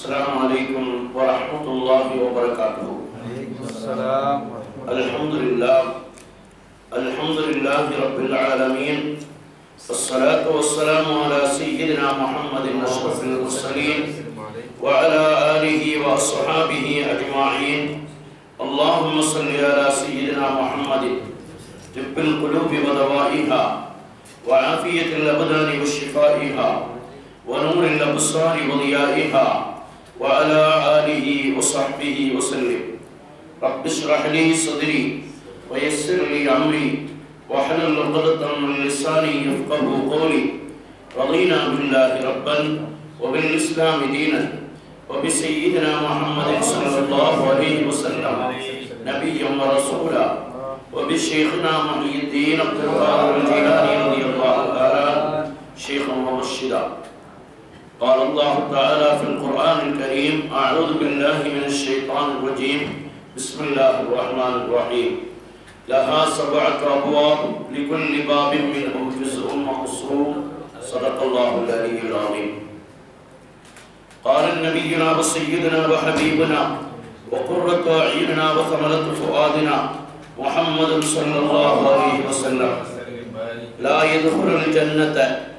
السلام عليكم ورحمة الله وبركاته عليكم السلام الحمد لله الحمد لله رب العالمين والصلاة والسلام على سيدنا محمد أشرف المرسلين وعلى آله وأصحابه أجمعين اللهم صل على سيدنا محمد طب القلوب ودوائها وعافية الأبدان وشفائها ونور الأبصار وضيائها وعلى آله وصحبه وسلم رب اشرح لي صدري ويسر لي أمري واحلل عقدة من لساني يفقه قولي رضينا بالله ربا وبالإسلام دينا وبسيدنا محمد صلى الله عليه وسلم نبيا ورسولا وبشيخنا محي الدين عبد القادر الجيلاني رضي الله تعالى عنه شيخا ومرشدا قال الله تعالى في القرآن الكريم أعوذ بالله من الشيطان الرجيم بسم الله الرحمن الرحيم لها سبعة أبواب لكل باب منهم جزء مقصور صدق الله العلي العظيم قال نبينا وسيدنا وحبيبنا وقرة أعيننا وثمرة فؤادنا محمد صلى الله عليه وسلم لا يدخل الجنة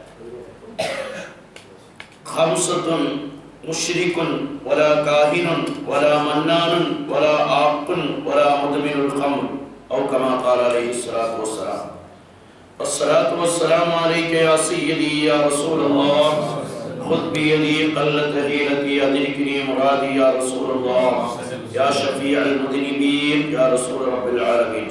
خمسة مشرك ولا كاهن ولا منان ولا عاق ولا مدمن الخمر أو كما قال عليه الصلاة والسلام الصلاة والسلام عليك يا سيدي يا رسول الله خذ بيدي قلت هيلتي أدركني مرادي يا رسول الله يا شفيع المذنبين يا رسول رب العالمين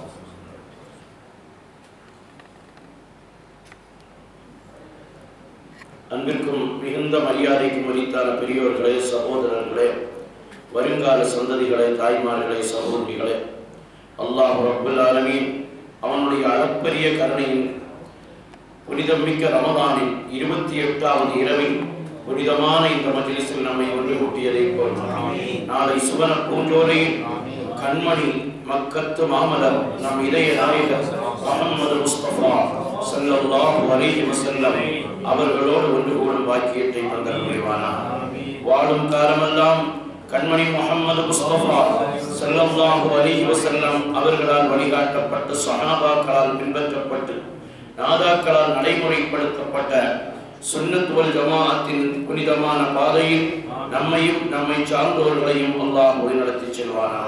அன்பிற்கும் மிகுந்த மரியாதைக்கும் உரித்தான பெரியோர்களே சகோதரர்களே வருங்கால சந்ததிகளே தாய்மார்களே சகோதரிகளே அல்லாஹ் ரப்புல் ஆலமீன் அவனுடைய அளப்பரிய கருணையின் புனிதமிக்க ரமதானின் இருபத்தி எட்டாவது இரவில் புனிதமான இந்த மஜ்லிஸில் நம்மை ஒன்று கூட்டியதைப் போல் நாளை சுவன பூஞ்சோலையில் கண்மணி மக்கத்து மாமலர் நம் இதய நாயகர் முகமது முஸ்தபா ஸல்லல்லாஹு அலைஹி வஸல்லம் அவர்களோடு ஒன்று கூடும் பாக்கியத்தை தந்தல் புரிவானா வாழும் காலமெல்லாம் கண்மணி முகமது முஸ்தபா ஸல்லல்லாஹு அலைஹி வஸல்லம் அவர்களால் வழிகாட்டப்பட்டு சஹாபாக்களால் பின்பற்றப்பட்டு நாதாக்களால் நடைமுறைப்படுத்தப்பட்ட சுன்னத் வல் ஜமாஅத்தின் புனிதமான பாதையில் நம்மையும் நம்மை சார்ந்தோர்களையும் அல்லாஹ் வழிநடத்தி செல்வானா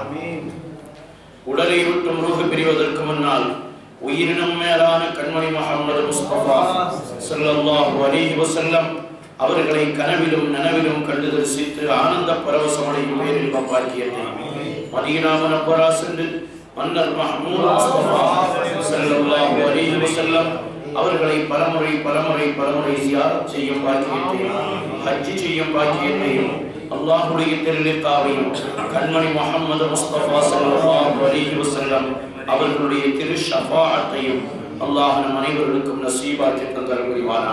உடலை விட்டு முருகு பிரிவதற்கு முன்னால் உயிரினம் மேலான கண்மணி முகமது முஸ்தபா ஸல்லல்லாஹு அலைஹி வஸல்லம் அவர்களை கனவிலும் நனவிலும் கண்டு தரிசித்து ஆனந்த பரவசமடையும் பேரின்ப பாக்கியத்தை மதீனா முனவ்வரா சென்று மன்னர் மஹமூத் முஸ்தபா ஸல்லல்லாஹு அலைஹி வஸல்லம் அவர்களை பலமுறை பலமுறை பலமுறை சியாரத் செய்யும் பாக்கியத்தையும் ஹஜ் செய்யும் பாக்கியத்தையும் அல்லாஹ்வுடைய திருலிக்காவையும் கண்மணி முஹம்மது முஸ்தபா ஸல்லல்லாஹு அலைஹி வஸல்லம் அவர்களுடைய திரு ஷஃபாஅத்தையும் அல்லாஹ் நம் அனைவர்களுக்கும் நசீபாக்கி தந்தல் புரிவானா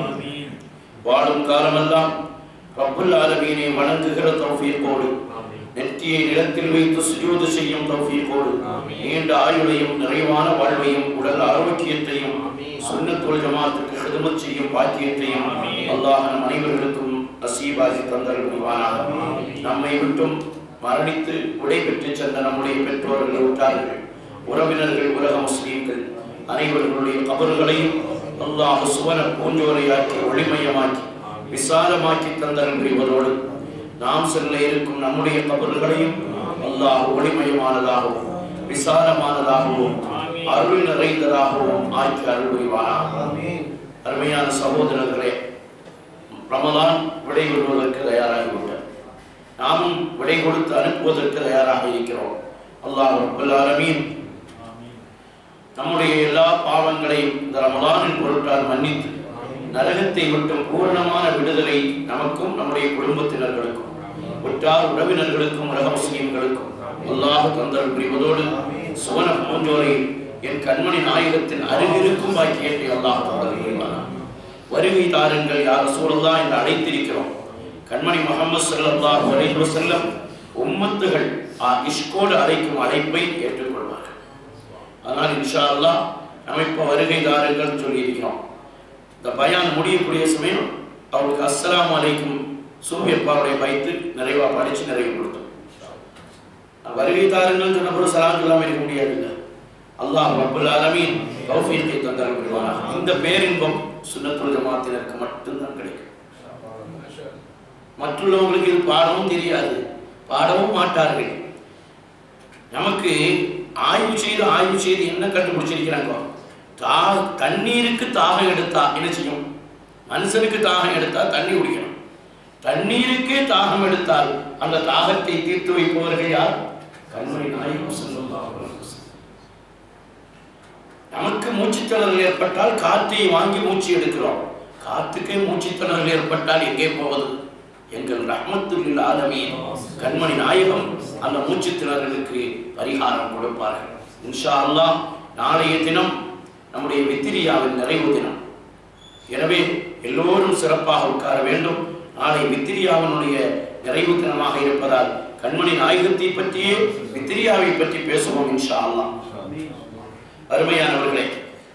வாழும் காலமெல்லாம் ரப்புல் ஆலமீனை வணங்குகிற தௌஃபீக்கோடு நெற்றியை நிலத்தில் வைத்து சுஜூது செய்யும் தௌஃபீக்கோடு நீண்ட ஆயுளையும் நிறைவான வாழ்வையும் உடல் ஆரோக்கியத்தையும் சுன்னத்துல் ஜமாத்துக்கு ஹிதமத் செய்யும் பாக்கியத்தையும் அல்லாஹ் நம் அனைவர்களுக்கும் நசீபாகி தந்தல் புரிவானாக நம்மை விட்டும் மரணித்து விடை பெற்று சென்ற நம்முடைய பெற்றோர்கள் விட்டார்கள் உறவினர்கள் உலக முஸ்லீம்கள் அனைவர்களுடைய கபறுகளையும் அல்லாஹ் சுவன பூஞ்சோரையாக்கி ஒளிமயமாக்கி விசாலமாக்கி தந்தல் புரிவதோடு நாம் செல்ல இருக்கும் நம்முடைய கபறுகளையும் அல்லாஹ் ஒளிமயமானதாகவும் விசாலமானதாகவும் அருள் நிறைந்ததாகவும் ஆக்கி அருள் புரிவானாக அருமையான சகோதரர்களே ரமதான் விடை கொள்வதற்கு தயாராகிவிட்டார் நாமும் விடை கொடுத்து அனுப்புவதற்கு தயாராக இருக்கிறோம் அல்லாஹ் ரப்பல் ஆலமீன் நம்முடைய எல்லா பாவங்களையும் இந்த ரமலானின் பொருட்டால் மன்னித்து நரகத்தை விட்டும் பூரணமான விடுதலை நமக்கும் நம்முடைய குடும்பத்தினர்களுக்கும் உற்றார் உறவினர்களுக்கும் உலக முஸ்லீம்களுக்கும் அல்லாஹ் தந்தல் புரிவதோடு சுவன பூஞ்சோரையில் என் கண்மணி நாயகத்தின் அருகிருக்கும் பாக்கியத்தை அல்லாஹ் தந்தல் புரிவானா வருகை தாருங்கள் யார் சூழல்தான் என்று அழைத்திருக்கிறோம் கண்மணி முகமது ஸல்லல்லாஹு அலைஹி வஸல்லம் உம்மத்துகள் ஆ, இஷ்கோடு அழைக்கும் அழைப்பை ஏற்றுக்கொள்வார்கள் அதனால் இன்ஷா அல்லாஹ் நம்ம இப்போ வருகை தாருங்கள் சொல்லியிருக்கிறோம் இந்த பயான் முடியக்கூடிய சமயம் அவருக்கு அஸ்ஸலாமு அலைக்கும் சூரியப்பாவுடைய வைத்து நிறைவா படிச்சு நிறைவு கொடுத்தோம் வருகை தாருங்கள் சொன்னபோது சலாம் சொல்லாம இருக்க முடியாது அல்லாஹ் ரப்பல் ஆலமீன் தௌஃபீக்கை தந்தால் புரிவானாக இந்த பேரின்பம் சுன்னத்துல் ஜமாத்தினருக்கு மட்டும்தான் கிடைக்கும் மற்றுள்ளவங்களுக்கு இது பாடவும் தெரியாது பாடவும் மாட்டார்கள் நமக்கு ஆய்வு செய்து ஆய்வு செய்து என்ன கண்டுபிடிச்சிருக்கிறாங்க தா தண்ணீருக்கு தாகம் எடுத்தா என்ன செய்யும் மனுஷனுக்கு தாகம் எடுத்தா தண்ணி குடிக்கணும் தண்ணீருக்கே தாகம் எடுத்தால் அந்த தாகத்தை தீர்த்து வைப்பவர்கள் யார் கண்மணி நாயகம் ஸல்லல்லாஹு அலைஹி வஸல்லம். நமக்கு மூச்சுத்திணறல் ஏற்பட்டால் காற்றை வாங்கி மூச்சு எடுக்கிறோம் காத்துக்கே மூச்சுத்திணறல் ஏற்பட்டால் எங்கே போவது எங்கள் ரஹ்மத்துல் ஆலமீன் கண்மணி நாயகம் அந்த மூச்சுத்திணறலுக்கு பரிகாரம் கொடுப்பார்கள் இன்ஷா அல்லாஹ் நாளைய தினம் நம்முடைய வித்திரியாவின் நிறைவு தினம் எனவே எல்லோரும் சிறப்பாக உட்கார வேண்டும் நாளை வித்திரியாவினுடைய நிறைவு தினமாக இருப்பதால் கண்மணி நாயகத்தை பற்றியே வித்திரியாவை பற்றி பேசுவோம் இன்ஷா அல்லாஹ் அருமையானவர்களே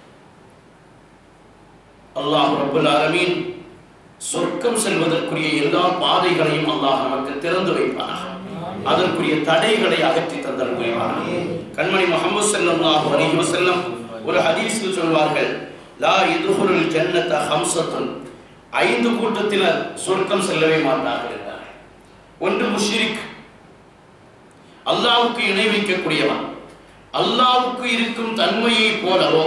அல்லாஹ் ரப்பல் ஆலமீன் சொர்க்கம் செல்வதற்குரிய எல்லா பாதைகளையும் அல்லாஹ் நமக்கு திறந்து வைப்பானாக அதற்குரிய தடைகளை அகற்றி தந்தல் புரிவானாக கண்மணி முகமது ஸல்லல்லாஹு அலைஹி வஸல்லம் ஒரு ஹதீஸில் சொல்வார்கள் லா யதுஹுலுல் ஜன்னத ஹம்சத்துன் ஐந்து கூட்டத்தினர் சொர்க்கம் செல்லவே மாட்டார்கள் என்றார்கள் ஒன்று முஷ்ரிக் அல்லாஹ்வுக்கு இணை வைக்கக்கூடியவன் அல்லாஹ்வுக்கு இருக்கும் தன்மையை போலவோ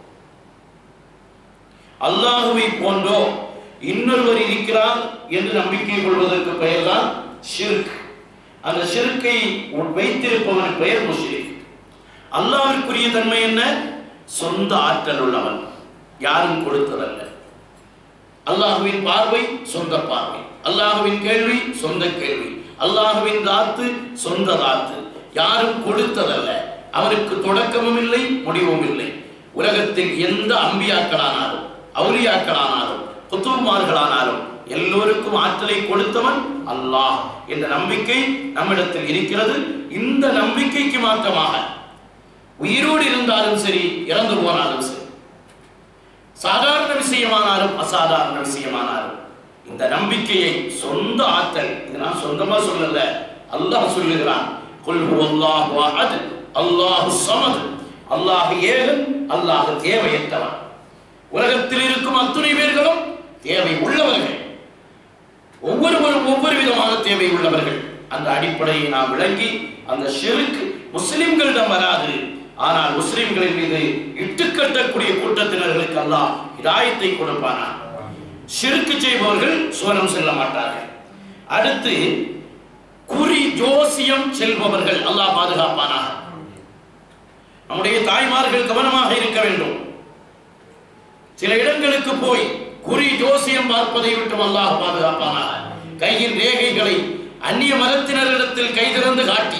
அல்லாஹுவை போன்றோ இன்னொருவர் இருக்கிறார் என்று நம்பிக்கை கொள்வதற்கு பெயர்தான் ஷிர்க் அந்த ஷிர்க்கை வைத்திருப்பவன் பெயர் முஷ்ரிக் அல்லாஹ்விற்குரிய தன்மை என்ன சொந்த ஆற்றல் உள்ளவன் யாரும் கொடுத்ததல்ல அல்லாஹுவின் பார்வை சொந்த பார்வை அல்லாஹுவின் கேள்வி சொந்த கேள்வி அல்லாஹுவின் தாத்து சொந்த தாத்து யாரும் கொடுத்ததல்ல அவருக்கு தொடக்கமும் இல்லை முடிவும் இல்லை உலகத்தில் எந்த அம்பியாக்களானாலும் அவுலியாக்களானாலும் புத்துமார்களானாலும் எல்லோருக்கும் ஆற்றலை கொடுத்தவன் அல்லாஹ் என்ற நம்பிக்கை நம்மிடத்தில் இருக்கிறது இந்த நம்பிக்கைக்கு மாற்றமாக உயிரோடு இருந்தாலும் சரி இறந்து போனாலும் சரி சாதாரண விஷயமானாலும் அசாதாரண விஷயமானாலும் இந்த நம்பிக்கையை சொந்த ஆற்றல் இது நான் சொந்தமா சொல்லல அல்லாஹ் சொல்லுகிறான் குல் ஹுவல்லாஹு அஹத் அல்லாஹு ஸமத் அல்லாஹ் ஏகன் அல்லாஹ் தேவையற்றவன் உலகத்தில் இருக்கும் அத்துணை பேர்களும் தேவை உள்ளவர்கள் ஒவ்வொருவரும் ஒவ்வொரு விதமான தேவை உள்ளவர்கள் அந்த அடிப்படையை நாம் விளங்கி அந்த ஷிர்க் முஸ்லிம்களிடம் வராது ஆனால் முஸ்லிம்களின் மீது இட்டுக்கட்டக்கூடிய கூட்டத்தினர்களுக்கு அல்லாஹ் இதாயத்தை கொடுப்பானா ஷிர்க் செய்பவர்கள் சுவனம் செல்ல மாட்டார்கள் அடுத்து குறி ஜோசியம் செல்பவர்கள் அல்லாஹ் பாதுகாப்பானாக நம்முடைய தாய்மார்கள் கவனமாக இருக்க வேண்டும் சில இடங்களுக்கு போய் குறி ஜோசியம் பார்ப்பதை விட்டு அல்லாஹ் பாதுகாப்பானாக கையின் ரேகைகளை அந்நிய மதத்தினரிடத்தில் கை திறந்து காட்டி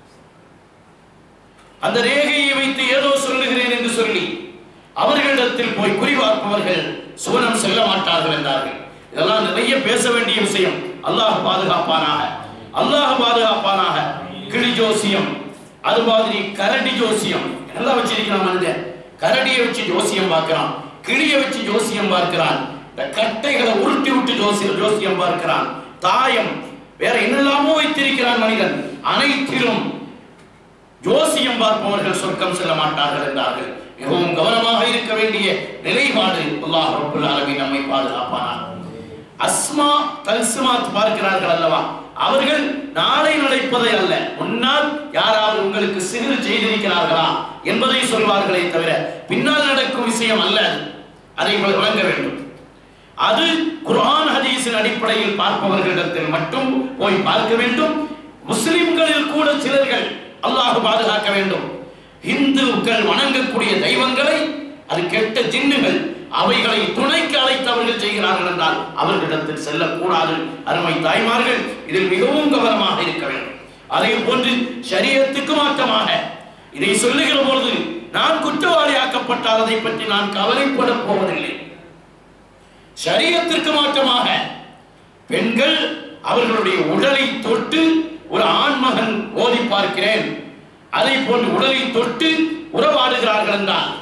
அந்த ரேகையை வைத்து ஏதோ சொல்லுகிறேன் என்று சொல்லி அவர்களிடத்தில் போய் குறி பார்ப்பவர்கள் சுவனம் செல்ல மாட்டார்கள் என்றார்கள் இதெல்லாம் நிறைய பேச வேண்டிய விஷயம் அல்லாஹ் பாதுகாப்பானாக அல்லாஹ் பாதுகாப்பானாக கிளி ஜோசியம் அது மாதிரி கரடி ஜோசியம் நல்லா வச்சிருக்கிறான் மனிதன் கரடியை வச்சு ஜோசியம் பார்க்கிறான் கிளியை வச்சு ஜோசியம் பார்க்கிறான் இந்த கட்டைகளை உருட்டி விட்டு ஜோசியம் ஜோசியம் பார்க்கிறான் தாயம் வேற என்னெல்லாமோ வைத்திருக்கிறான் மனிதன் அனைத்திலும் ஜோசியம் பார்ப்பவர்கள் சொர்க்கம் செல்ல மாட்டார்கள் என்றார்கள் மிகவும் கவனமாக இருக்க வேண்டிய நிலைப்பாடு அல்லாஹ் ரப்புல் ஆலமீன் நம்மை பாதுகாப்பானார் அஸ்மா தல்சுமாத் பார்க்கிறார்கள் அல்லவா அவர்கள் நாளை நடப்பதை அல்ல முன்னால் யாராவது உங்களுக்கு சிறு செய்திருக்கிறார்களா என்பதை சொல்வார்களே தவிர பின்னால் நடக்கும் விஷயம் அல்ல அது. அதை வழங்க வேண்டும் அது குர்ஆன் ஹதீஸின் அடிப்படையில் பார்ப்பவர்களிடத்தில் மட்டும் போய் பார்க்க வேண்டும் முஸ்லிம்களில் கூட சிலர்கள் அல்லாஹ் பாதுகாக்க வேண்டும் இந்துக்கள் வணங்கக்கூடிய தெய்வங்களை அது கெட்ட ஜின்னுகள் அவைகளை துணைக்கு அழைத்தவர்கள் செய்கிறார்கள் என்றால் அவர்களிடத்தில் செல்லக்கூடாது அருமை தாய்மார்கள் இதில் மிகவும் கவனமாக இருக்க வேண்டும் அதே போன்று சரியத்துக்கு மாற்றமாக இதை சொல்லுகிற பொழுது நான் குற்றவாளி ஆக்கப்பட்டால் அதை பற்றி நான் கவலைப்பட போவதில்லை சரியத்திற்கு மாற்றமாக பெண்கள் அவர்களுடைய உடலை தொட்டு ஒரு ஆண்மகன் ஓதி பார்க்கிறேன் அதை போன்று உடலை தொட்டு உறவாடுகிறார்கள் என்றால்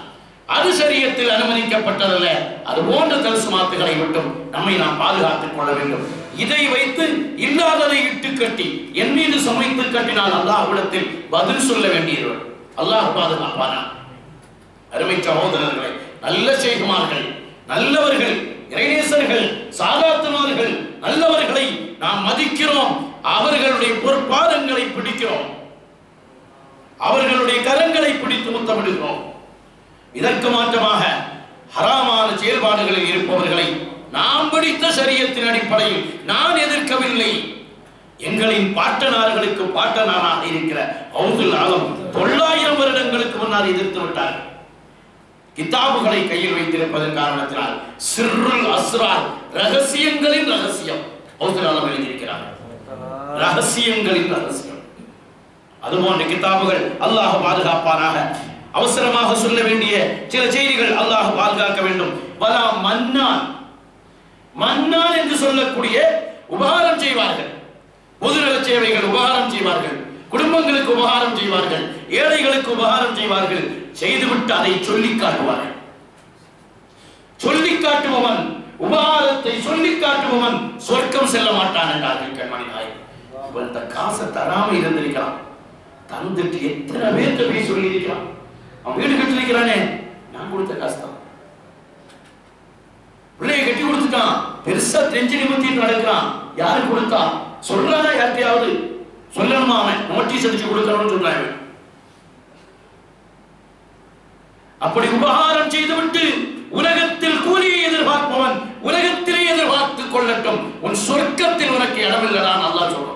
அது சரியத்தில் அனுமதிக்கப்பட்டதல்ல அது போன்ற தல்சுமாத்துகளை விட்டும் நம்மை நாம் பாதுகாத்துக் கொள்ள வேண்டும் இதை வைத்து இல்லாததை இட்டு கட்டி என் மீது சமைத்து கட்டினால் அல்லாஹ்விடத்தில் பதில் சொல்ல வேண்டியது அல்லாஹ் பாதுகாப்பானா அருமை சகோதரர்களே நல்ல செய்குமார்கள் நல்லவர்கள் இறைநேசர்கள் சாதாத்துமார்கள் நல்லவர்களை நாம் மதிக்கிறோம் அவர்களுடைய பொற்பாதங்களை பிடிக்கிறோம் அவர்களுடைய கரங்களை பிடித்து முத்தமிடுகிறோம் இதற்கு மாற்றமாக ஹராமான செயல்பாடுகளில் இருப்பவர்களை நாம் பிடித்த சரியத்தின் அடிப்படையில் நான் எதிர்க்கவில்லை எங்களின் பாட்டனார்களுக்கு பாட்டனாராக இருக்கிற அவுதுல் ஆலம் தொள்ளாயிரம் வருடங்களுக்கு முன்னால் எதிர்த்து விட்டார்கள் கிதாபுகளை கையில் வைத்திருப்பதன் காரணத்தினால் சிறுல் அஸ்ரார் ரகசியங்களின் ரகசியம் அவுதுல் ஆலம் எழுதியிருக்கிறார் ரகசியங்களின் ரகசியம் அதுபோன்ற கிதாபுகள் அல்லாஹ் பாதுகாப்பானாக அவசரமாக சொல்ல வேண்டிய சில செய்திகள் அல்லாஹ் பாதுகாக்க வேண்டும் வலா மன்னான் மன்னான் என்று சொல்லக்கூடிய உபகாரம் செய்வார்கள் பொதுநல சேவைகள் உபகாரம் செய்வார்கள் குடும்பங்களுக்கு உபகாரம் செய்வார்கள் ஏழைகளுக்கு உபகாரம் செய்வார்கள் செய்துவிட்டு அதை சொல்லி காட்டுவார்கள் சொல்லி காட்டுபவன் உபகாரத்தை சொல்லி காட்டுபவன் சொர்க்கம் செல்ல மாட்டான் என்றார்கள் கண்மணி நாயர் இவன் இந்த காசை தராம இருந்திருக்கிறான் தந்துட்டு எத்தனை பேர்த்த போய் சொல்லி இருக்கிறான் அவன் வீடு கட்டிருக்கிறானே நான் கொடுத்த காசு தான் பிள்ளைய கட்டி கொடுத்துட்டான் பெருசா தெரிஞ்சு நிமித்திட்டு நடக்கிறான் யாரு கொடுத்தா சொல்றானா யார்கிட்டயாவது சொல்லணுமா அவன் நோட்டீஸ் அடிச்சு கொடுக்கணும்னு சொல்றாங்க அப்படி உபகாரம் செய்துவிட்டு உலகத்தில் கூலியை எதிர்பார்ப்பவன் உலகத்திலே எதிர்பார்த்துக் கொள்ளட்டும் உன் சொர்க்கத்தில் உனக்கு இடமில்லதான் நல்லா சொல்றோம்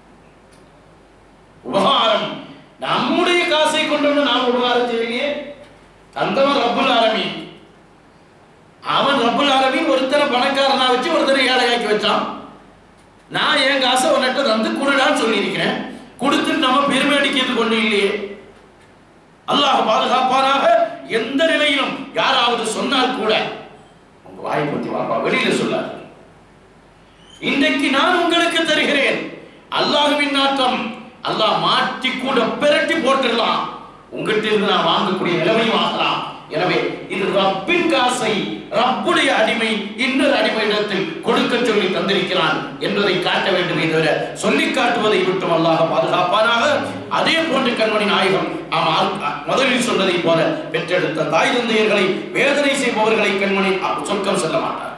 உபகாரம் நம்முடைய காசை கொண்டு வந்து நாம் உபகாரம் செய்யலையே தந்தவன் ரப்புல் ஆலமீன் அவன் ரப்புல் ஆலமீன் ஒருத்தரை பணக்காரனா வச்சு ஒருத்தரை ஏழையாக்கி வச்சான் நான் என் காசை உன்னிட்ட தந்து கொடுடான்னு சொல்லியிருக்கிறேன் கொடுத்துட்டு நம்ம பெருமை அடிக்கிறது கொண்டு இல்லையே அல்லாஹ் பாதுகாப்பானாக எந்த நிலையிலும் யாராவது சொன்னால் கூட உங்க வாயை பத்தி வாப்பா வெளியில சொல்லாது இன்றைக்கு நான் உங்களுக்கு தருகிறேன் அல்லாஹ்வின் நாட்டம் அல்லாஹ் மாட்டி கூட பிரட்டி போட்டுடலாம் உங்கள்கிட்ட இருந்து நான் வாங்கக்கூடிய நிலைமையும் ஆகலாம் எனவே இது ரப்பின் காசை ரப்புடைய அடிமை இன்னொரு அடிமையிடத்தில் கொடுக்க சொல்லி தந்திருக்கிறான் என்பதை காட்ட வேண்டுமே தவிர சொல்லி காட்டுவதை விட்டும் அல்லாஹ் பாதுகாப்பானாக அதே போன்று கண்மணி நாயகம் ஆமாம் முதலில் சொன்னதை போல பெற்றெடுத்த தாய் தந்தையர்களை வேதனை செய்பவர்களை கண்மணி சொர்க்கம் செல்ல மாட்டார்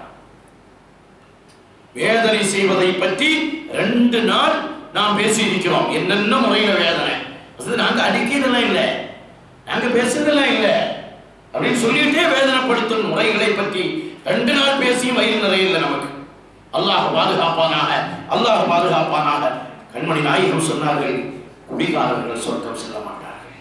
வேதனை செய்வதை பற்றி ரெண்டு நாள் நாம் பேசி இருக்கிறோம் என்னென்ன முறையில வேதனை அது நாங்க அடிக்கிறதெல்லாம் இல்லை நாங்க பேசுறதெல்லாம் இல்லை அப்படின்னு சொல்லிட்டே வேதனைப்படுத்தும் முறைகளை பற்றி ரெண்டு நாள் பேசியும் வயிறு நிறையில்லை நமக்கு அல்லாஹ் பாதுகாப்பானாக அல்லாஹ் பாதுகாப்பானாக கண்மணி நாயகம் சொன்னார்கள் குடிகாரர்கள் சொர்க்கம் செல்ல மாட்டார்கள்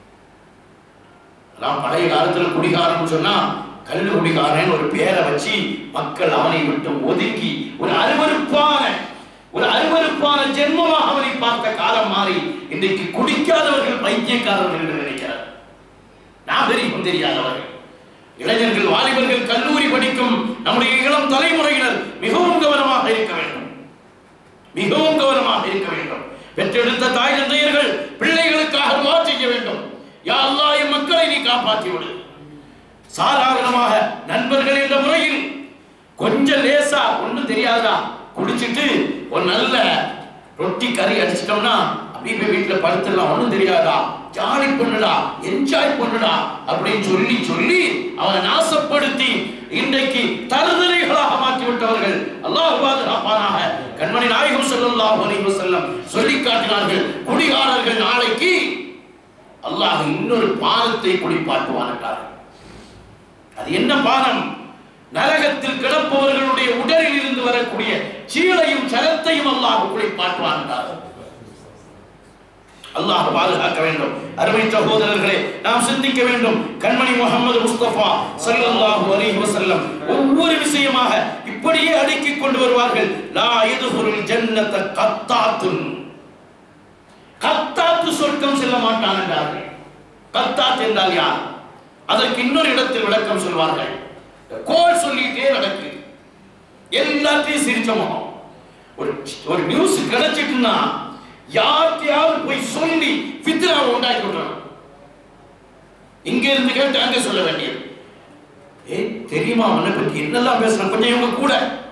அதான் பழைய காலத்துல குடிகாரன் சொன்னா கல்லு குடிகாரன் ஒரு பேரை வச்சு மக்கள் அவனை விட்டு ஒதுக்கி ஒரு அருவருப்பான ஒரு அருவருப்பான ஜென்மமாக அவனை பார்த்த காலம் மாறி இன்றைக்கு குடிக்காதவர்கள் பைத்தியக்காரர்கள் என்று நினைக்கிறார் நாகரிகம் தெரியாதவர்கள் இளைஞர்கள் வாலிபர்கள் கல்லூரி படிக்கும் நம்முடைய இளம் தலைமுறையினர் மிகவும் கவனமாக இருக்க வேண்டும் மிகவும் கவனமாக இருக்க வேண்டும் பெற்றெடுத்த தாய் தந்தையர்கள் பிள்ளைகளுக்காக துவா செய்ய வேண்டும் யா அல்லாஹ் என் மக்களை நீ காப்பாற்றி விடு சாதாரணமாக நண்பர்கள் என்ற முறையில் கொஞ்சம் லேசா ஒண்ணும் தெரியாதா குடிச்சிட்டு ஒரு நல்ல ரொட்டி கறி அடிச்சிட்டோம்னா அப்படியே போய் வீட்டுல படுத்துடலாம் ஒண்ணும் தெரியாதா ஜாலி பண்ணுடா என்ஜாய் பண்ணுடா அப்படின்னு சொல்லி சொல்லி அவனை நாசப்படுத்தி இன்றைக்கு தருதலைகளாக மாற்றி விட்டவர்கள் அல்லாஹ் பாதுகாப்பானாக கண்மணி நாயகம் ஸல்லல்லாஹு அலைஹி வஸல்லம் சொல்லி காட்டினார்கள் குடிகாரர்கள் நாளைக்கு அல்லாஹ் இன்னொரு பானத்தை குடிப்பாட்டுவான் என்றார்கள் அது என்ன பானம் நரகத்தில் கிடப்பவர்களுடைய உடலில் இருந்து வரக்கூடிய சீலையும் சரத்தையும் அல்லாஹ் குளிப்பாட்டுவான் என்றார்கள் அல்லாஹ் பாதுகாக்க வேண்டும் அருமை சகோதரர்களே நாம் சிந்திக்க வேண்டும் கண்மணி முகமது முஸ்தபா ஸல்லல்லாஹு அலைஹி வஸல்லம் ஒவ்வொரு விஷயமாக இப்படியே அடுக்கிக் கொண்டு வருவார்கள் லா யதுஹுல் ஜன்னத கத்தாத்துன் கத்தாத்து சொர்க்கம் செல்ல மாட்டான் என்றார்கள் கத்தாத் என்றால் யார் அதற்கு இன்னொரு இடத்தில் விளக்கம் சொல்வார்கள் கோல் சொல்லிட்டே நடக்கு எல்லாத்தையும் சிரிச்ச முகம் ஒரு ஒரு நியூஸ் கிடைச்சிட்டுன்னா யார்கிட்டயாவது போய் சொல்லி ஃபித்னாவை உண்டாக்கி விட்டுறணும் இங்க இருந்து கேட்டு அங்க சொல்ல வேண்டியது ஏய் தெரியுமா உன்னை பத்தி என்னெல்லாம் பேசுறான் கொஞ்சம் இவங்க கூட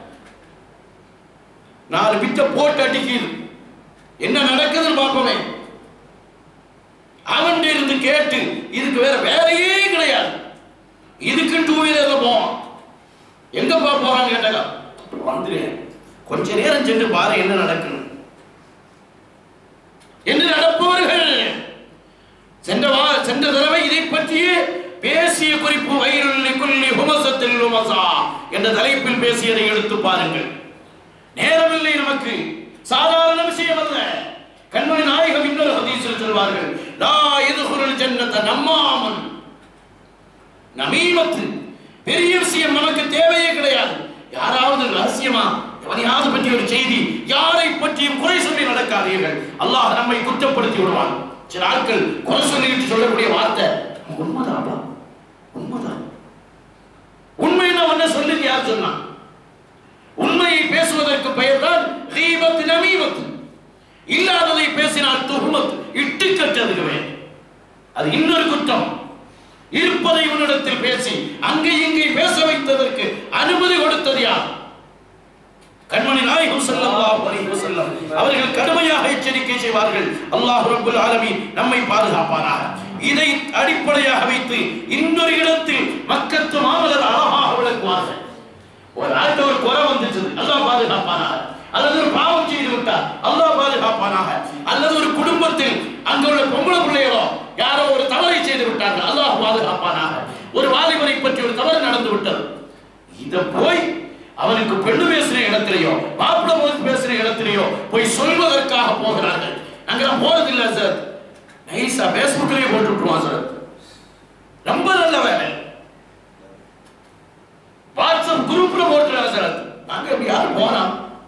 நாலு பித்த போட்டு அடிக்குது என்ன நடக்குதுன்னு பார்ப்போமே அவன் இருந்து கேட்டு இதுக்கு வேற வேலையே கிடையாது இதுக்கு டூ வீலர்ல போவான் எங்கப்பா போறான்னு கேட்டாங்க வந்துடுறேன் கொஞ்ச நேரம் சென்று பாரு என்ன நடக்கணும் என்று நடப்பவர்கள் சென்ற வா சென்ற தடவை இதை பற்றியே பேசிய குறிப்பு வயிறுள்ளி குள்ளி ஹுமசத்தில் ஹுமசா என்ற தலைப்பில் பேசியதை எடுத்து பாருங்கள் நேரமில்லை நமக்கு சாதாரண விஷயம் அல்ல கண்மணி நாயகம் இன்னொரு ஹதீஸில் சொல்வார்கள் லா எதுகுரல் ஜன்னத நம்மாமன் நமீமத்து பெரிய விஷயம் நமக்கு தேவையே கிடையாது யாராவது ரகசியமா எவனையாவது பற்றி ஒரு செய்தி யாரை பற்றியும் குறை சொல்லி நடக்காதீர்கள் அல்லாஹ் நம்மை குற்றப்படுத்தி விடுவான் சில ஆட்கள் குறை சொல்லிட்டு சொல்லக்கூடிய வார்த்தை உண்மைதான்ப்பா உண்மைதான் உண்மை என்ன சொல்லுங்க யார் சொன்னான் உண்மையை பேசுவதற்கு பெயர்தான் தீபத்து நமீமத்து இல்லாததை பேசினால் துகுமத் இட்டு கட்டதுக்குவே அது இன்னொரு குற்றம் இருப்பதை உன்னிடத்தில் பேசி அங்கே இங்கே பேச வைத்ததற்கு அனுமதி கொடுத்தது யார் கண்மணி நாயகம் ஸல்லல்லாஹு அலைஹி வஸல்லம் அவர்கள் கடுமையாக எச்சரிக்கை செய்வார்கள் அல்லாஹ் ரப்பல் ஆலமீன் நம்மை பாதுகாப்பானாக இதை அடிப்படையாக வைத்து இன்னொரு இடத்தில் மக்கத்து மாமலர் அழகாக விளக்குவார்கள் ஒரு நாட்டு ஒரு குறை வந்துச்சு அல்லாஹ் பாதுகாப்பானாக அல்லது ஒரு பாவம் செய்து விட்டார் அல்லாஹ் பாதுகாப்பானாக அல்லது ஒரு குடும்பத்தில் அங்க உள்ள பொம்பளை பிள்ளைகளோ யாரோ ஒரு தவறை செய்து விட்டார்கள் அல்லாஹ் பாதுகாப்பானாக ஒரு வாலிபரை பற்றி ஒரு தவறு நடந்து விட்டது இத போய் அவனுக்கு பெண்ணு பேசுற இடத்திலேயோ மாப்பிள்ளை போது பேசுற இடத்திலேயோ போய் சொல்வதற்காக போகிறார்கள் அங்க போறதில்லை சார் நைஸா பேஸ்புக்லயே போட்டு விட்டுருவான் சார் ரொம்ப நல்ல வேலை வாட்ஸ்அப் குரூப்ல போட்டுறாங்க சார் நாங்க எப்படி யாரும் போனா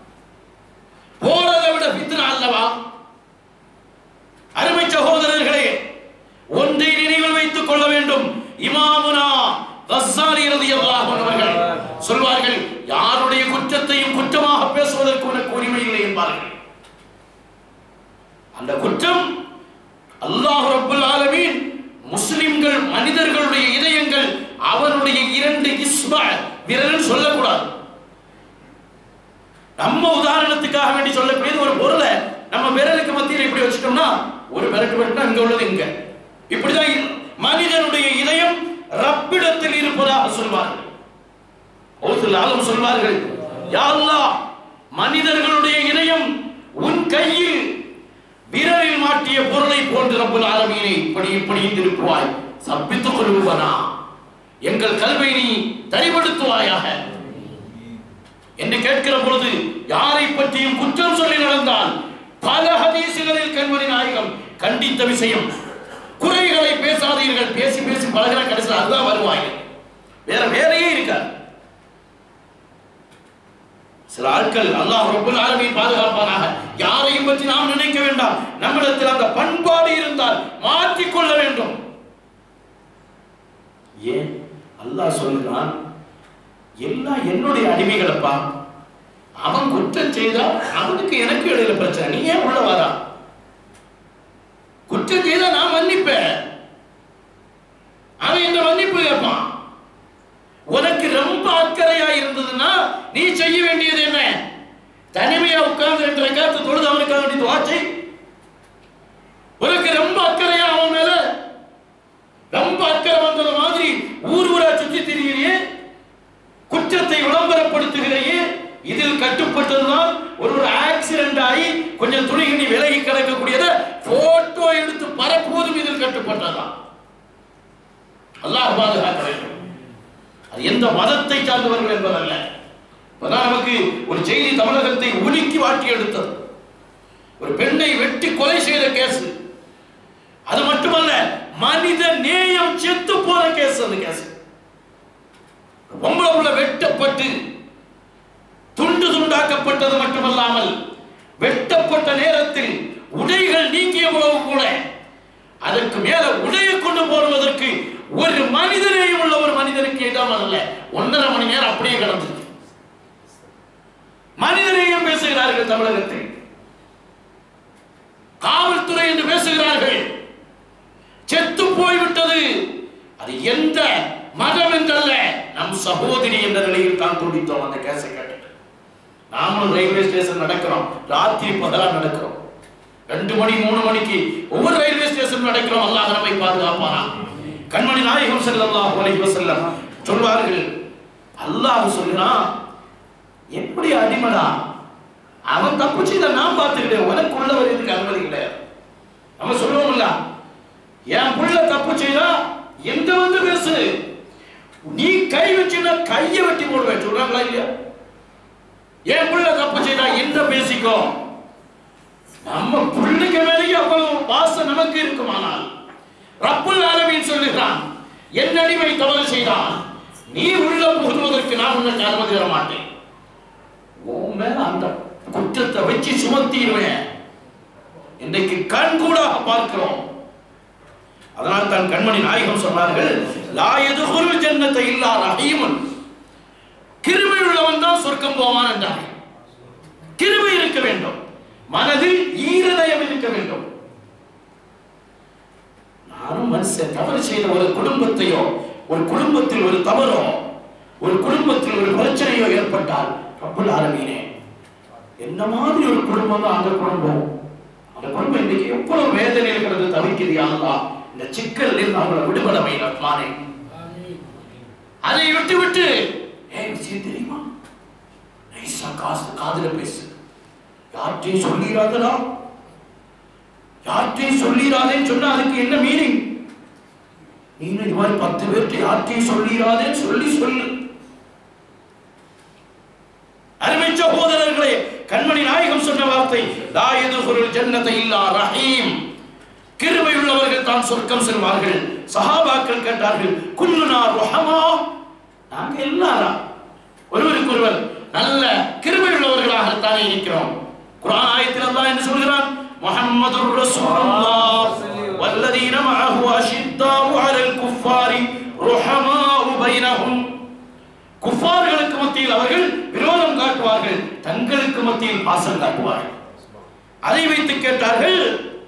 போறதை விட பித்னா அல்லவா அருமை சகோதரர்களே ஒன்றை நினைவில் வைத்துக் கொள்ள வேண்டும் இமாமுனா கஸ்ஸாலி ரலியல்லாஹு அன்ஹு அவர்கள் சொல்வார்கள் யாருடைய குற்றத்தையும் குற்றமாக பேசுவதற்கு உனக்கு உரிமை இல்லை என்பார்கள் அந்த குற்றம் அல்லாஹ் ரப்பல் ஆலமீன் முஸ்லிம்கள் மனிதர்களுடைய இதயங்கள் அவனுடைய இரண்டு இஸ்ம விரல் சொல்லக்கூடாது நம்ம உதாரணத்துக்காக வேண்டி சொல்லக்கூடியது ஒரு பொருளை நம்ம விரலுக்கு மத்தியில் இப்படி வச்சுட்டோம்னா ஒரு விரட்டு வெட்டினா இங்க உள்ளது இங்க இப்படிதான் இ- மனிதனுடைய இதயம் ரப்பிடத்தில் இருப்பதாக சொல்வார்கள் ஒரு சில ஆளும் சொல்வார்கள் யா அல்லாஹ் மனிதர்களுடைய இதயம் உன் கையில் விரலில் மாட்டிய பொருளை போன்று ரப்பல் ஆலமீனை இப்படி இப்படி திருப்புவாய் சப்பித்துக் கொள்வனா எங்கள் கல்வை நீ தரிபடுத்துவாயாக என்று கேட்கிற பொழுது யாரை பற்றியும் குற்றம் சொல்லி நடந்தால் பல ஹதீசுகளில் கண்மணி நாயகம் கண்டித்த விஷயம் குறைகளை பேசாதீர்கள் பேசி பேசி பழகிற கடைசியில் அதுதான் வருவாங்க வேற வேலையே இருக்காது சில ஆட்கள் அல்லாஹ் ரப்பல் ஆலமீன் பாதுகாப்பானாக யாரையும் பற்றி நாம் நினைக்க வேண்டாம் நம்மிடத்தில் அந்த பண்பாடு இருந்தால் மாற்றிக் கொள்ள வேண்டும் ஏன் அல்லாஹ் சொல்கிறான் எல்லாம் என்னுடைய அடிமைகளப்பா அவன் குற்றம் செய்தா அவனுக்கு எனக்கு இடையில பிரச்சனை நீ ஏன் உள்ள வரா குற்றம் செய்தா நான் மன்னிப்பேன் அவன் என்ன மன்னிப்பு கேட்பான் உனக்கு ரொம்ப அக்கறையா இருந்ததுன்னா நீ செய்ய வேண்டியது என்ன தனிமையா உட்கார்ந்து ரெண்டு ரக்காத்து தொழுது அவனுக்காக வேண்டி துவா செய் உனக்கு ரொம்ப அக்கறையா அவன் மேல ரொம்ப அக்கறை வந்தது மாதிரி ஊர் ஊரா சுத்தி திரிகிறியே குற்றத்தை விளம்பரப்படுத்துகிறையே இதில் கட்டுப்பட்டதுதான் ஒரு ஒரு ஆக்சிடென்ட் ஆகி கொஞ்சம் துணிகிணி விலகி கிடக்கக்கூடியதை போட்டோ எடுத்து பரப்புவதும் இதில் கட்டுப்பட்டதுதான் அல்லாஹ் பாதுகாக்க வேண்டும் அது எந்த மதத்தை சார்ந்தவர்கள் என்பதல்ல இப்பதான் நமக்கு ஒரு செய்தி தமிழகத்தை உலுக்கி வாட்டி எடுத்தது ஒரு பெண்ணை வெட்டி கொலை செய்த கேஸ் அது மட்டுமல்ல மனித நேயம் செத்து போன கேஸ் அந்த கேஸ் பொம்பளை புள்ள வெட்டப்பட்டு துண்டு துண்டாக்கப்பட்டது மட்டுமல்லாமல் வெட்டப்பட்ட நேரத்தில் உடைகள் நீக்கிய உறவு கூட அதற்கு மேல உடையை கொண்டு போடுவதற்கு ஒரு மனிதனேயும் உள்ள ஒரு மனிதனுக்கு இடம் அல்ல ஒன்றரை மணி நேரம் அப்படியே கிடந்தது மனிதநேயம் பேசுகிறார்கள் தமிழகத்தில் காவல்துறை என்று பேசுகிறார்கள் செத்து போய்விட்டது எந்த மதம் என்றல்ல நம் சகோதரி என்ற நிலையில் தான் துடித்தோம் அந்த கேஸை கேட்டுட்டு நாமளும் ரயில்வே ஸ்டேஷன் நடக்கிறோம் ராத்திரி பகலா நடக்கிறோம் ரெண்டு மணி மூணு மணிக்கு ஒவ்வொரு ரயில்வே ஸ்டேஷன் நடக்கிறோம் அல்லாஹ் நம்மை பாதுகாப்பானா கண்மணி நாயகம் ஸல்லல்லாஹு அலைஹி வஸல்லம் சொல்வார்கள் அல்லாஹ் சொல்றான் எப்படி அடிமடா அவன் தப்பு செய்த நான் பார்த்துக்கிட்டேன் உனக்கு உள்ள வருவதற்கு அனுமதி கிடையாது நம்ம சொல்லுவோம்ல என் புள்ள தப்பு செய்தா எங்க வந்து பேசு நீ கை வச்சுன்னா கையை வெட்டி போடுவேன் சொல்றாங்களா இல்லையா என் புள்ள தப்பு செய்தா என்ன பேசிக்கோ நம்ம புள்ளைக்கு மேலேயே அவ்வளவு பாசம் நமக்கு இருக்குமானால் ரப்புல் ஆலமீன் சொல்லுகிறான் என் அடிமை தவறு செய்தான் நீ உள்ள புகுவதற்கு நான் உனக்கு அனுமதி தர மாட்டேன் உன் மேல அந்த குற்றத்தை வச்சு சுமத்திடுவேன் இன்றைக்கு கண்கூடாக பார்க்கிறோம் அதனால் தான் கண்மணி நாயகம் சொன்னார்கள் லா எதுகுருள் ஜன்னத்தை இல்லா ரஹீமன் கிருபை உள்ளவன் தான் சொர்க்கம் போவான் என்றார்கள் கிருபை இருக்க வேண்டும் மனதில் ஈரதயம் இருக்க வேண்டும் நானும் மனுஷன் தவறு செய்த ஒரு குடும்பத்தையோ ஒரு குடும்பத்தில் ஒரு தவறோ ஒரு குடும்பத்தில் ஒரு பிரச்சனையோ ஏற்பட்டால் ரப்பல் ஆலமீனே என்ன மாதிரி ஒரு குடும்பம் தான் அந்த குடும்பம் அந்த குடும்பம் இன்னைக்கு எவ்வளவு வேதனையில் கிடந்து தவிக்குது யாருலா இந்த சிக்கலில் இருந்து அவங்களை விடுபடவை ரஹ்மானே அதை விட்டு விட்டு ஏய் விஷயம் தெரியுமா நைஸா காசு காதுல பேசு யார்கிட்டையும் சொல்லிடாதடா யார்கிட்டையும் சொல்லிடாதேன்னு சொன்னா அதுக்கு என்ன மீனிங் நீங்க இது மாதிரி பத்து பேர்கிட்ட யார்கிட்டையும் சொல்லிடாதேன்னு சொல்லி சொல்லு அருமை சகோதரர்களே கண்மணி நாயகம் சொன்ன வார்த்தை லா எதுகுருள் ஜன்னத்தை இல்லா ரஹீம் கிருபை உள்ளவர்கள் தான் சொர்க்கம் செல்வார்கள் சஹாபாக்கள் கேட்டார்கள் குல்லுனா ருஹமா நாங்க எல்லாரும் ஒருவருக்கு ஒருவர் நல்ல கிருபை உள்ளவர்களாகத்தானே இருக்கிறோம் குர்ஆன் ஆயத்தில் அல்லாஹ் என்ன சொல்கிறான் முஹம்மதுர் ரசூலுல்லாஹ் வல்லதீன மஅஹு அஷித்தாஉ அலல் குஃபாரி ருஹமாஉ பைனஹும் குஃபார்களுக்கு மத்தியில் அவர்கள் விரோதம் காட்டுவார்கள் தங்களுக்கு மத்தியில் பாசம் காட்டுவார்கள் அதை வைத்து கேட்டார்கள்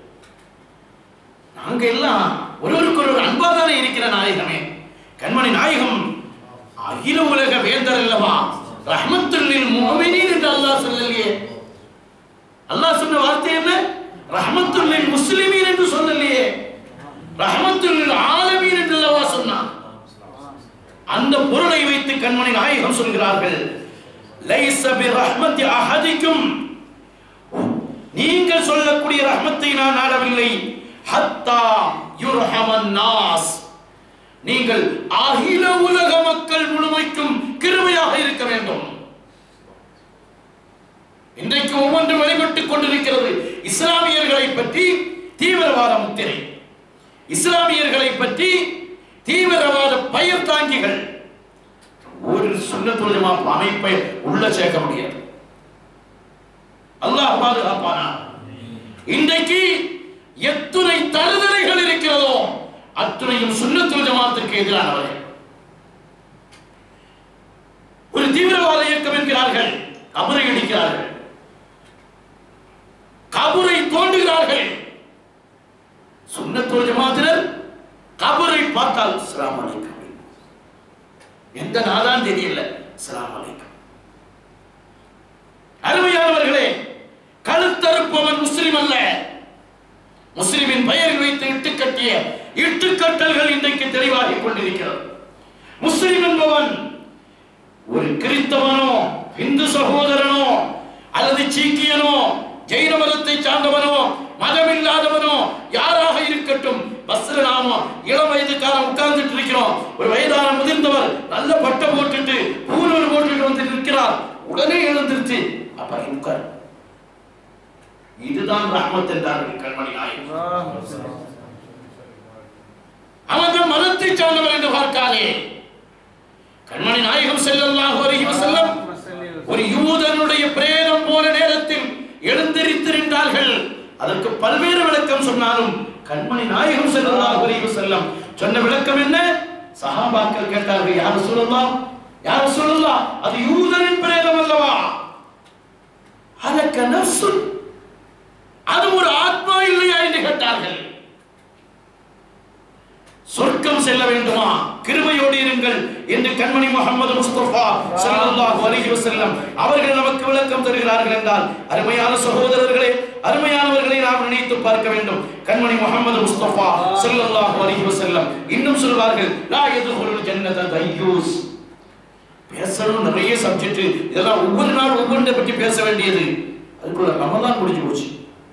நாங்க எல்லாம் ஒருவருக்கு ஒருவர் அன்பாதானே இருக்கிற நாயகமே கண்மணி நாயகம் அகில உலக வேந்தர் அல்லவா ரஹ்மத்துல்லில் முஃமினீன் என்று அல்லாஹ் சொல்லலையே அல்லாஹ் சொன்ன வார்த்தை என்ன ரஹ்மத்துல்லில் முஸ்லிமீன் என்று சொல்லலையே ரஹ்மத்துல்லில் ஆலமீன் என்று அல்லவா சொன்னான் அந்த பொருளை வைத்து கண்மணி நாயகம் சொல்கிறார்கள் லைஸ பி ரஹ்மத்தி அஹதிக்கும் நீங்கள் சொல்லக்கூடிய ரஹ்மத்தை நான் நாடவில்லை ஹத்தா யுர்ஹமன் நாஸ் நீங்கள் அகில உலக மக்கள் முழுமைக்கும் கிருமையாக இருக்க வேண்டும் இன்றைக்கு ஒவ்வொன்றும் வெளிப்பட்டுக் கொண்டிருக்கிறது இஸ்லாமியர்களை பற்றி தீவிரவாத முத்திரை இஸ்லாமியர்களை பற்றி தீவிரவாத பயிர் தாங்கிகள் ஒரு சுண்ணத்துலமா அமைப்பை உள்ள சேர்க்க முடியாது அல்லாஹ் பாதுகாப்பானா இன்றைக்கு எத்துணை தருதலைகள் இருக்கிறதோ அத்துணையும் சுண்ணத்துல் ஜமாத்திற்கு எதிரானவர்கள் ஒரு தீவிரவாத இயக்கம் என்கிறார்கள் கபரை இடிக்கிறார்கள் கபரை தோண்டுகிறார்கள் சுண்ணத்துல் ஜமாத்தினர் கபரை பார்த்தால் அஸ்ஸலாமு அலைக்கும் எந்த நாதான் தெரியல அஸ்ஸலாமு அலைக்கும் அருமையானவர்களே கழுத்தறுப்பவன் முஸ்லிம் அல்ல முஸ்லிமின் பெயர் வைத்து இட்டு கட்டிய இட்டுக்கட்டல்கள் இன்றைக்கு தெளிவாகிக் கொண்டிருக்கிறது முஸ்லிம் என்பவன் ஒரு கிறிஸ்தவனோ இந்து சகோதரனோ அல்லது சீக்கியனோ ஜெயின மதத்தை சார்ந்தவனோ மதமில்லாதவனோ யாராக இருக்கட்டும் பஸ்ல நாம இளம் வயதுக்காரன் உட்கார்ந்துட்டு இருக்கிறோம் ஒரு வயதான முதிர்ந்தவர் நல்ல பட்டை போட்டுட்டு பூனூர் போட்டுட்டு வந்து நிற்கிறார் உடனே எழுந்திருச்சு அப்பா உட்கார் இதுதான் ரஹ்மத் என்றார்கள் கண்மணி நாயகம் அவன் தன் மதத்தை சார்ந்தவர் என்று பார்க்காதே கண்மணி நாயகம் ஸல்லல்லாஹு அலைஹி வஸல்லம் ஒரு யூதனுடைய பிரேதம் போன நேரத்தில் எழுந்திருத்து நின்றார்கள் அதற்கு பல்வேறு விளக்கம் சொன்னாலும் கண்மணி நாயகம் ஸல்லல்லாஹு அலைஹி வஸல்லம் சொன்ன விளக்கம் என்ன சஹாபாக்கள் கேட்டார்கள் யார் சொல்லலாம் யார் சொல்லலாம் அது யூதனின் பிரேதம் அல்லவா அதற்கு நஃப்சுன் அது ஒரு ஆத்மா இல்லையா என்று கேட்டார்கள் சொர்க்கம் செல்ல வேண்டுமா கிருபையோடு இருங்கள் என்று கண்மணி முகமது முஸ்தபா ஸல்லல்லாஹு அலைஹி வஸல்லம் அவர்கள் நமக்கு விளக்கம் தருகிறார்கள் என்றால் அருமையான சகோதரர்களே அருமையானவர்களை நாம் நினைத்து பார்க்க வேண்டும் கண்மணி முகமது முஸ்தபா ஸல்லல்லாஹு அலைஹி வஸல்லம் இன்னும் சொல்வார்கள் லா யதுகுலுல் ஜன்னத தையூஸ் பேசணும் நிறைய சப்ஜெக்ட் இதெல்லாம் ஒவ்வொரு நாள் ஒவ்வொன்றை பற்றி பேச வேண்டியது அதுக்குள்ள ரமலான் முடிஞ்சு போச்சு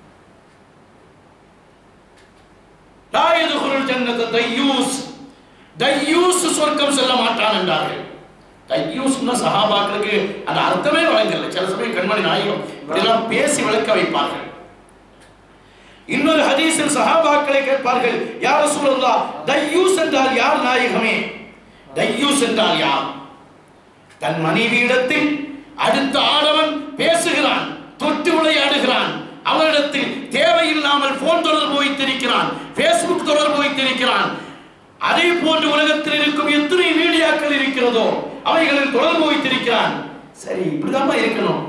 லா யதுகுலுல் ஜன்னத தையூஸ் தையூஸ் சொர்க்கம் செல்ல மாட்டான் என்றார்கள் தையூஸ்னா சஹாபாக்களுக்கு அந்த அர்த்தமே வழங்கல சில சமயம் கண்மணி நாயகம் இப்படிலாம் பேசி விளக்க வைப்பார்கள் இன்னொரு ஹதீஸில் சஹாபாக்களை கேட்பார்கள் யார் ரசூலுல்லாஹ் தையூஸ் என்றால் யார் நாயகமே தையூஸ் என்றால் யார் தன் மனைவியிடத்தில் அடுத்த ஆடவன் பேசுகிறான் தொட்டு விளையாடுகிறான் அவரிடத்தில் தேவையில்லாமல் போன் தொடர்பு வைத்திருக்கிறான் பேஸ்புக் தொடர்பு வைத்திருக்கிறான் அதே போன்று உலகத்தில் இருக்கும் எத்தனை மீடியாக்கள் இருக்கிறதோ அவைகளில் தொடர்பு வைத்திருக்கிறான் சரி இப்படிதான் இருக்கணும்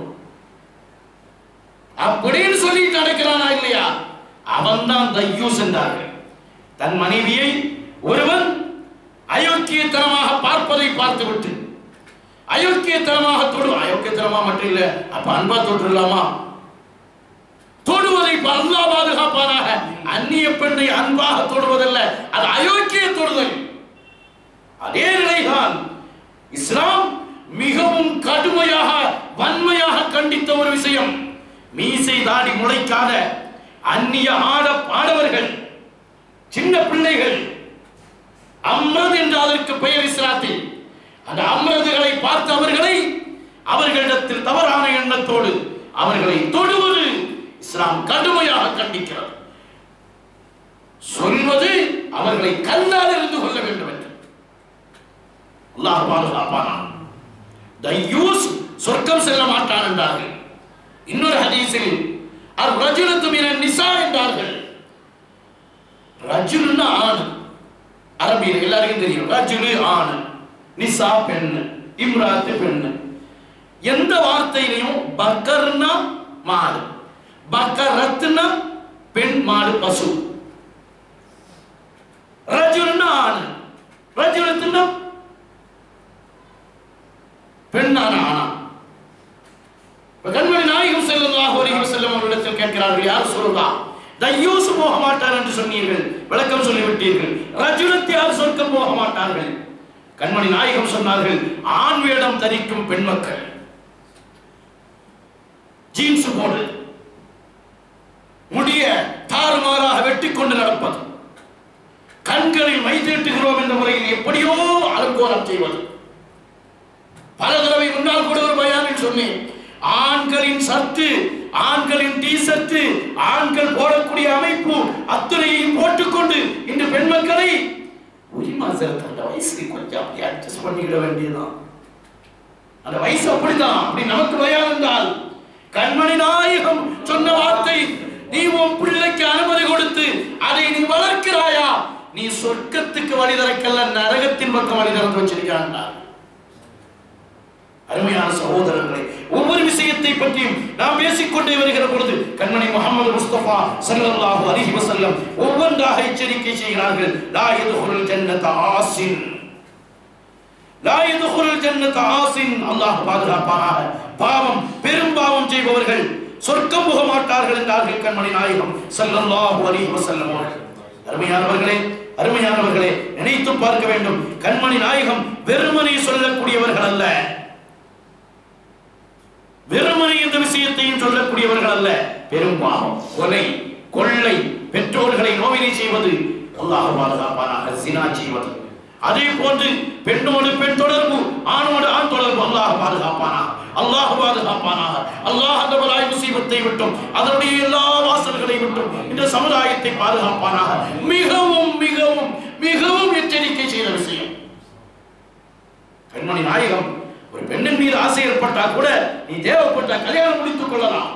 அப்படின்னு சொல்லி நடக்கிறானா இல்லையா அவன் தான் தையூஸ் என்றார்கள் தன் மனைவியை ஒருவன் அயோக்கியத்தனமாக பார்ப்பதை பார்த்துவிட்டு அயோக்கியத்தனமாக தொடு அயோக்கியத்தனமா மட்டும் இல்ல அப்ப அன்பா தொட்டுலாமா தொடுவதை அல்லா பாதுகாப்பானாக அந்நிய பெண்ணை அன்பாக தொடுவதல்ல அது அயோக்கிய தொடுதல் அதே நிலைதான் இஸ்லாம் மிகவும் கடுமையாக வன்மையாக கண்டித்த ஒரு விஷயம் மீசை தாடி முளைக்காத அந்நிய ஆட ஆடவர்கள் சின்ன பிள்ளைகள் அம்ரது என்று அதற்கு பெயர் இஸ்லாத்தில் அந்த அம்ரதுகளை பார்த்து அவர்களை அவர்களிடத்தில் தவறான எண்ணத்தோடு அவர்களை தொடுவது இஸ்லாம் கடுமையாக கண்டிக்கிறது சொல்வது அவர்களை கல்லால் இருந்து கொள்ள வேண்டும் என்று அல்லாஹ் பாதுகாப்பானான் தையூஸ் சொர்க்கம் செல்ல மாட்டான் என்றார்கள் இன்னொரு ஹதீஸில் அர் ரஜுலத்து மின நிசா என்றார்கள் ரஜுலுன்னா ஆண் அரபியில் எல்லாருக்கும் தெரியும் ரஜுலு ஆண் நிசா பெண்ணு இம்ராத்து பெண்ணு எந்த வார்த்தையிலையும் பக்கர்னா மாடு பக்கரத்துனா பெண் மாடு பசு ரஜுல்னா ஆண் ரஜுலத்துனா பெண்ணான ஆணா இப்ப கண்மணி நாயகம் செல்லுல்லாஹு அலைஹி வஸல்லம் அவர்களிடத்தில் கேட்கிறார்கள் யார் சொல்லுதா தையூஸ் போக மாட்டார் என்று சொன்னீர்கள் விளக்கம் சொல்லிவிட்டீர்கள் ரஜுலத்தை யார் சொர்க்கம் போக மாட்டார்கள் கண்மணி நாயகம் சொன்னார்கள் ஆண் வேடம் தரிக்கும் பெண் மக்கள் ஜீன்ஸ் போடு முடிய தாறுமாறாக வெட்டி கொண்டு நடப்பது கண்களில் மை தீட்டுகிறோம் என்ற முறையில் எப்படியோ அலங்கோலம் செய்வது பல தடவை முன்னால் கூட ஒரு பயானில் சொன்னேன் ஆண்களின் சத்து ஆண்களின் டி ஷர்ட் ஆண்கள் போடக்கூடிய அமைப்பு அத்தனையையும் போட்டுக்கொண்டு இன்று பெண் மக்களை உரிமா செலுத்த அந்த வயசுக்கு கொஞ்சம் அப்படி அட்ஜஸ்ட் பண்ணிக்கிட வேண்டியதுதான் அந்த வயசு அப்படிதான் அப்படி நமக்கு பயம் என்றால் கண்மணி நாயகம் சொன்ன வார்த்தை நீ உன் பிள்ளைக்கு அனுமதி கொடுத்து அதை நீ வளர்க்கிறாயா நீ சொர்க்கத்துக்கு வழி திறக்கல நரகத்தின் பக்கம் வழி திறந்து வச்சிருக்கான் அருமையான சகோதரர்களே ஒவ்வொரு விஷயத்தை பற்றியும் நாம் பேசிக்கொண்டே வருகிற பொழுது கண்மணி முகமது முஸ்தபா ஸல்லல்லாஹு அலைஹி வஸல்லம் ஒவ்வொன்றாக எச்சரிக்கை செய்கிறார்கள் லா யதுகுல் ஜன்னத ஆசின் லா யதுகுல் ஜன்னத ஆசின் அல்லாஹ் பாதுகாப்பானாக பாவம் பெரும் பாவம் செய்பவர்கள் சொர்க்கம் புக மாட்டார்கள் என்றார்கள் கண்மணி நாயகம் ஸல்லல்லாஹு அலைஹி வஸல்லம் அவர்கள் அருமையானவர்களே அருமையானவர்களே நினைத்து பார்க்க வேண்டும் கண்மணி நாயகம் வெறுமனே சொல்லக்கூடியவர்கள் அல்ல வெறுமனே இந்த விஷயத்தையும் சொல்லக்கூடியவர்கள் அல்ல பெரும் பாவம் கொலை கொள்ளை பெற்றோர்களை நோவினை செய்வது அல்லாஹ் பாதுகாப்பானாக சினா செய்வது அதே போன்று பெண்ணோடு பெண் தொடர்பு ஆணோடு ஆண் தொடர்பு அல்லாஹ் பாதுகாப்பானா அல்லாஹ் பாதுகாப்பானாக அல்லாஹ் அந்த பலாய் முசீபத்தை விட்டும் அதனுடைய எல்லா வாசல்களை விட்டும் இந்த சமுதாயத்தை பாதுகாப்பானாக மிகவும் மிகவும் மிகவும் எச்சரிக்கை செய்த விஷயம் பெண்மணி நாயகம் ஒரு பெண்ணின் மீது ஆசை ஏற்பட்டா கூட நீ தேவைப்பட்ட கல்யாணம் முடித்துக் கொள்ளலாம்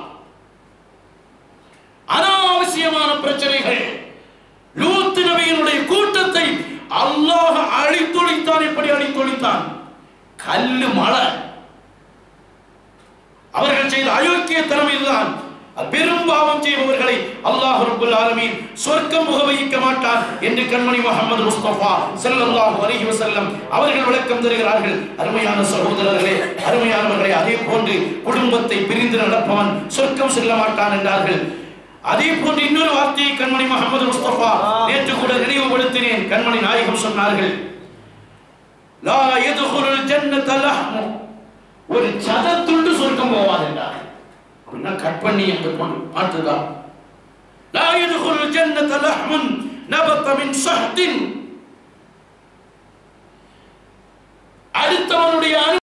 அனாவசியமான பிரச்சனைகள் லூத் நபியினுடைய கூட்டத்தை அல்லாஹ் அழித்தொழித்தான் எப்படி அழித்தொழித்தான் கல்லு மழை அவர்கள் செய்த அயோக்கிய திறமை இதுதான் பெரும் பாவம் செய்பவர்களை அல்லாஹ் ரப்பல் ஆலமீன் சொர்க்கம் புக வைக்க மாட்டார் என்று கண்மணி முகமது முஸ்தபா ஸல்லல்லாஹு அலைஹி வஸல்லம் அவர்கள் விளக்கம் தருகிறார்கள் அருமையான சகோதரர்களே அருமையானவர்களே அதே போன்று குடும்பத்தை பிரிந்து நடப்பவன் சொர்க்கம் செல்ல மாட்டான் என்றார்கள் அதே போன்று இன்னொரு வார்த்தையை கண்மணி முகமது முஸ்தபா நேற்று கூட நினைவுபடுத்தினேன் கண்மணி நாயகம் சொன்னார்கள் லா யதுகுலுல் ஜன்னத லஹ்மு ஒரு சதத்துண்டு சொர்க்கம் போவாது என்றார்கள் அப்படின்னா கட் பண்ணி என்று கொண்டு மாற்றுதான் லா யதுகுலுல் ஜன்னத லஹ்முன் நபத மின் ஷஹ்தின் அடுத்தவனுடைய அனு